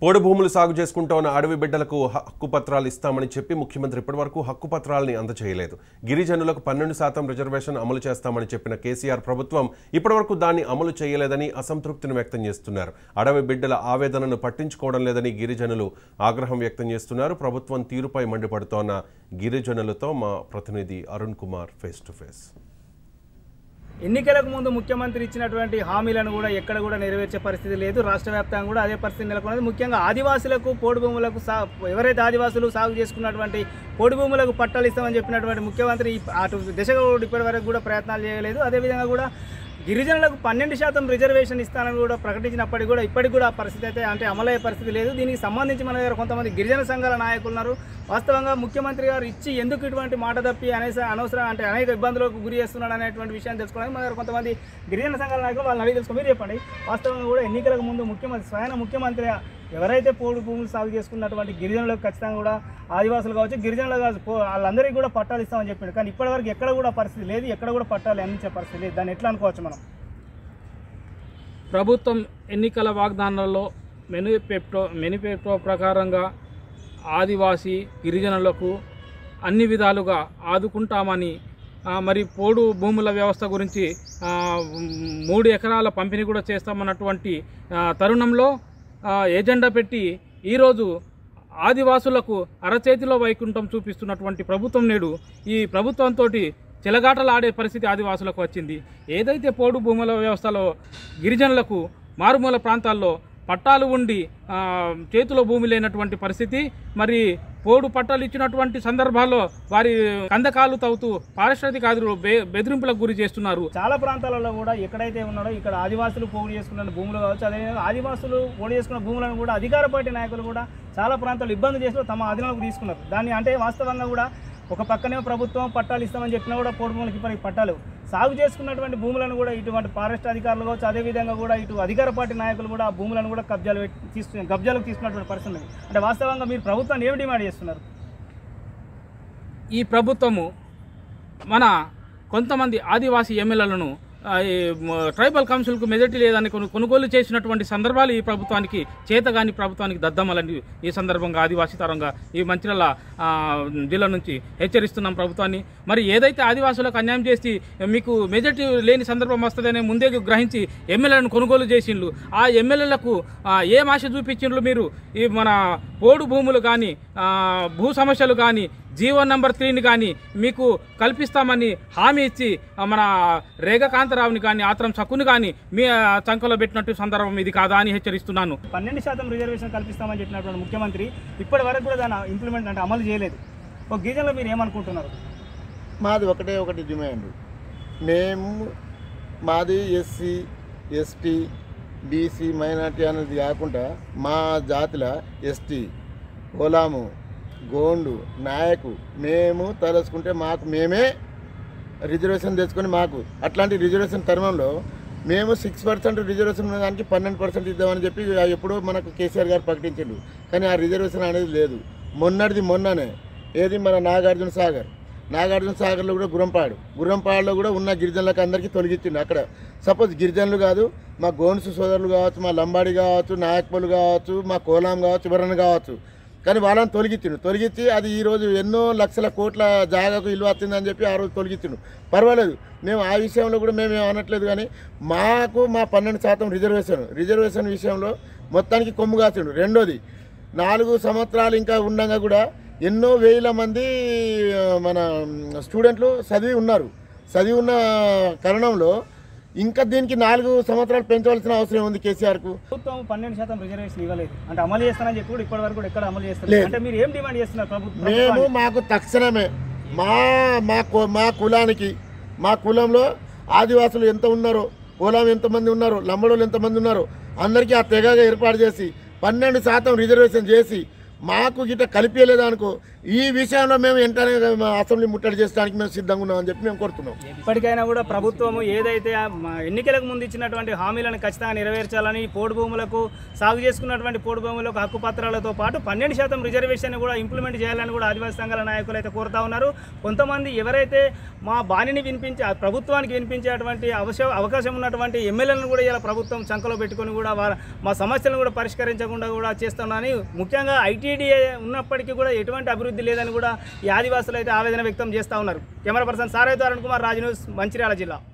పోడు భూములు సాగు చేసుకుంటూ ఉన్న అడవి బిడ్డలకు హక్కు పత్రాలు ఇస్తామని చెప్పి ముఖ్యమంత్రి ఇప్పటివరకు హక్కు పత్రాలని అందచేయలేదు గిరిజనులకు పన్నెండు శాతం రిజర్వేషన్ అమలు చేస్తామని చెప్పిన కేసీఆర్ ప్రభుత్వం ఇప్పటివరకు దాన్ని అమలు చేయలేదని అసంతృప్తిని వ్యక్తం చేస్తున్నారు అడవి బిడ్డల ఆవేదనను పట్టించుకోవడం లేదని గిరిజనులు ఆగ్రహం వ్యక్తం చేస్తున్నారు ప్రభుత్వం తీరుపై మండిపడుతోన్న గిరిజనులతో మా ప్రతినిధి Arun Kumar face to face ఎన్నికలకు ముందు ముఖ్యమంత్రి ఇచ్చినటువంటి హామీలను కూడా ఎక్కడ కూడా నెరవేర్చే పరిస్థితి లేదు రాష్ట్ర వ్యాప్తంగా కూడా అదే పరిస్థితి నెలకొన్నది ముఖ్యంగా ఆదివాసులకు పోడు భూములకు సా ఎవరైతే ఆదివాసులు సాగు చేసుకున్నటువంటి పోడు భూములకు పట్టాలు ఇస్తామని చెప్పినటువంటి ముఖ్యమంత్రి ఈ- అటు దిశగా కూడా ఇప్పటి వరకు కూడా ప్రయత్నాలు చేయలేదు అదేవిధంగా కూడా గిరిజనులకు పన్నెండు శాతం రిజర్వేషన్ ఇస్తానని కూడా ప్రకటించినప్పటికీ కూడా ఇప్పటికి కూడా ఆ పరిస్థితి అయితే అంటే అమలయ్యే పరిస్థితి లేదు దీనికి సంబంధించి మన దగ్గర కొంతమంది గిరిజన సంఘాల నాయకులు ఉన్నారు వాస్తవంగా ముఖ్యమంత్రి గారు ఇచ్చి ఎందుకు ఇటువంటి మాట తప్పి అనేస అనవసరం అంటే అనేక ఇబ్బందులకు గురి చేస్తున్నాడు అనేటువంటి విషయాన్ని తెలుసుకోవడానికి మన దగ్గర కొంతమంది గిరిజన సంఘాల నాయకులు వాళ్ళని అడిగి తెలుసుకో మీరు చెప్పండి వాస్తవంగా కూడా ఎన్నికలకు ముందు ముఖ్యమంత్రి స్వయం ముఖ్యమంత్రి ఎవరైతే పోడు భూములు సాగు చేసుకున్నటువంటి గిరిజనులకు ఖచ్చితంగా కూడా ఆదివాసులు కావచ్చు గిరిజనులు కావచ్చు పో- వాళ్ళందరికీ కూడా పట్టాలు ఇస్తామని చెప్పాడు కానీ ఇప్పటివరకు ఎక్కడ కూడా పరిస్థితి లేదు ఎక్కడ కూడా పట్టాలు అందించే పరిస్థితి లేదు దాన్ని ఎట్లా అనుకోవచ్చు మనం ప్రభుత్వం ఎన్నికల వాగ్దానాల్లో మెనిఫెస్టో మెనిఫెస్టో ప్రకారంగా ఆదివాసీ గిరిజనులకు అన్ని విధాలుగా ఆదుకుంటామని ఆ, మరి పోడు భూముల వ్యవస్థ గురించి ఆ, మూడు ఎకరాల పంపిణీ కూడా చేస్తామన్నటువంటి ఆ, తరుణంలో ఆ, ఎజెండా పెట్టి ఈరోజు ఆదివాసులకు అరచేతిలో వైకుంఠం చూపిస్తున్నటువంటి ప్రభుత్వం నేడు ఈ ప్రభుత్వంతో చెలగాటలు ఆడే పరిస్థితి ఆదివాసులకు వచ్చింది ఏదైతే పోడు భూముల వ్యవస్థలో గిరిజనులకు మారుమూల ప్రాంతాల్లో పట్టాలు ఉండి ఆ, చేతిలో భూమి లేనటువంటి పరిస్థితి మరి పోడు పట్టాలు ఇచ్చినటువంటి సందర్భాల్లో వారి కందకాలు తవ్వుతూ పారిశ్రామికాదులు బె బెదిరింపులకు గురి చేస్తున్నారు చాలా ప్రాంతాలలో కూడా ఎక్కడైతే ఉన్నాడో ఇక్కడ ఆదివాసులు పోగు చేసుకున్న భూములు కావచ్చు అదేవిధంగా ఆదివాసులు పోగు చేసుకున్న భూములను కూడా అధికార పార్టీ నాయకులు కూడా చాలా ప్రాంతాలు ఇబ్బంది చేస్తూ తమ అధీనంలోకి తీసుకున్నారు దాన్ని అంటే వాస్తవంగా కూడా ఒక పక్కనే ప్రభుత్వం పట్టాలు ఇస్తామని చెప్పినా కూడా పోడు భూములకి ఇప్పటికి పట్టాలు సాగు చేసుకున్నటువంటి భూములను కూడా ఇటువంటి ఫారెస్ట్ అధికారులు కావచ్చు అదేవిధంగా కూడా ఇటు అధికార పార్టీ నాయకులు కూడా ఆ భూములను కూడా కబ్జాలు పెట్టి తీసుకు కబ్జాలకు తీసుకున్నటువంటి పరిస్థితి ఉంది అంటే వాస్తవంగా మీరు ప్రభుత్వాన్ని ఏమి డిమాండ్ చేస్తున్నారు ఈ ప్రభుత్వము మన కొంతమంది ఆదివాసీ ఎమ్మెల్యేలను ఆ, ఈ, మ, ట్రైబల్ కౌన్సిల్కు మెజార్టీ లేదని కొను కొనుగోలు చేసినటువంటి సందర్భాలు ఈ ప్రభుత్వానికి చేతగాని ప్రభుత్వానికి దద్దమలని ఈ సందర్భంగా ఆదివాసీ తరంగా ఈ మంచిర్యాల ఆ, జిల్లా నుంచి హెచ్చరిస్తున్నాం ప్రభుత్వాన్ని మరి ఏదైతే ఆదివాసులకు అన్యాయం చేసి మీకు మెజార్టీ లేని సందర్భం వస్తుందనే ముందే గ్రహించి ఎమ్మెల్యేలను కొనుగోలు చేసిండ్రు ఆ ఎమ్మెల్యేలకు ఆ, ఏం ఆశ చూపించిండ్రు మీరు ఈ మన పోడు భూములు కానీ భూ సమస్యలు కానీ జీవో నంబర్ త్రీని కానీ మీకు కల్పిస్తామని హామీ ఇచ్చి ఆ, మన రేగ కాంతారావుని కానీ ఆత్రం సక్కుని కానీ మీ ఆ, చంకలో పెట్టినట్టు సందర్భం ఇది కాదా అని హెచ్చరిస్తున్నాను పన్నెండు శాతం రిజర్వేషన్ కల్పిస్తామని చెప్పినటువంటి ముఖ్యమంత్రి ఇప్పటి వరకు కూడా దాన్ని ఇంప్లిమెంట్ అంటే అమలు చేయలేదు ఒక గిరిజనులు మీరు ఏమనుకుంటున్నారు మాది ఒకటే ఒకటి డిమాండ్ మేము మాది ఎస్సీ ఎస్టీ బీసీ మైనార్టీ అనేది కాకుండా మా జాతిలో ఎస్టీ ఓలాము గోండు నాయకు మేము తలుసుకుంటే మాకు మేమే రిజర్వేషన్ తెచ్చుకొని మాకు అట్లాంటి రిజర్వేషన్ తరుణంలో మేము సిక్స్ పర్సెంట్ రిజర్వేషన్ ఉన్న దానికి పన్నెండు పర్సెంట్ ఇద్దామని చెప్పి ఎప్పుడో మనకు కేసీఆర్ గారు ప్రకటించాడు కానీ ఆ రిజర్వేషన్ అనేది లేదు మొన్నటిది మొన్ననే ఏది మన నాగార్జున సాగర్ నాగార్జున సాగర్లో కూడా గుర్రంపాడు గుర్రంపాడులో కూడా ఉన్న గిరిజనులకు అందరికీ తొలగించిండు అక్కడ సపోజ్ గిరిజనులు కాదు మా గోన్స్ సోదరులు కావచ్చు మా లంబాడి కావచ్చు నాయక్పలు కావచ్చు మా కోలాం కావచ్చు ఎవరన్నా కావచ్చు కానీ వాళ్ళని తొలగించిండు తొలగించి అది ఈరోజు ఎన్నో లక్షల కోట్ల జాగాకు ఇల్లు వచ్చిందని చెప్పి ఆ రోజు తొలగించిండు పర్వాలేదు మేము ఆ విషయంలో కూడా మేము ఏం అనట్లేదు కానీ మాకు మా పన్నెండు శాతం రిజర్వేషన్ రిజర్వేషన్ విషయంలో మొత్తానికి కొమ్ము కాచిండు రెండోది నాలుగు సంవత్సరాలు ఇంకా ఉండగా కూడా ఎన్నో వేల మంది ఆ, మన స్టూడెంట్లు చదివి ఉన్నారు చదివి ఉన్న కారణంలో ఇంకా దీనికి నాలుగు సంవత్సరాలు పెంచవలసిన అవసరం ఉంది కేసీఆర్కు ప్రభుత్వం పన్నెండు శాతం రిజర్వేషన్ ఇవ్వలేదు అంటే అమలు చేస్తానని చెప్పి కూడా ఇప్పటి వరకు కూడా ఎక్కడ అమలు చేస్తారు లేదు. అంటే మీరు ఏం డిమాండ్ చేస్తున్నారు ప్రభుత్వం మేము మాకు తక్షణమే మా మా కు- మా కులానికి మా కులంలో ఆదివాసులు ఎంత ఉన్నారో కులం ఎంతమంది ఉన్నారో లంబడోళ్ళు ఎంతమంది ఉన్నారో అందరికీ ఆ తెగగా ఏర్పాటు చేసి పన్నెండు శాతం రిజర్వేషన్ చేసి మాకు గిట్ట కలిపేయలేదు అనుకో ఈ విషయంలో మేము వెంటనే మా అసెంబ్లీ ముట్టడి చేయడానికి మేము సిద్ధంగా ఉన్నామని చెప్పి మేము కోరుతున్నాం ఇప్పటికైనా కూడా ప్రభుత్వం ఏదైతే ఆ మ- ఎన్నికలకు ముందు ఇచ్చినటువంటి హామీలను ఖచ్చితంగా నెరవేర్చాలని పోడు భూములకు సాగు చేసుకున్నటువంటి పోడు భూములకు హక్కు పత్రాలతో పాటు పన్నెండు శాతం రిజర్వేషన్ కూడా ఇంప్లిమెంట్ చేయాలని కూడా ఆదివాసీ సంఘాల నాయకులు అయితే కోరుతా ఉన్నారు కొంతమంది ఎవరైతే మా బాణిని వినిపించే ఆ ప్రభుత్వానికి వినిపించేటువంటి అవశ అవకాశం ఉన్నటువంటి ఎమ్మెల్యేలను కూడా ఇలా ప్రభుత్వం చంకలో పెట్టుకొని కూడా వార మా సమస్యలను కూడా పరిష్కరించకుండా కూడా చేస్తున్నామని ముఖ్యంగా ఐటీడీఏ ఉన్నప్పటికీ కూడా ఎటువంటి అభివృద్ధి లేదని కూడా ఈ ఆదివాసులు అయితే ఆవేదన వ్యక్తం చేస్తూ ఉన్నారు camera person Sarathi Arun Kumar Raju news Mancherial జిల్లా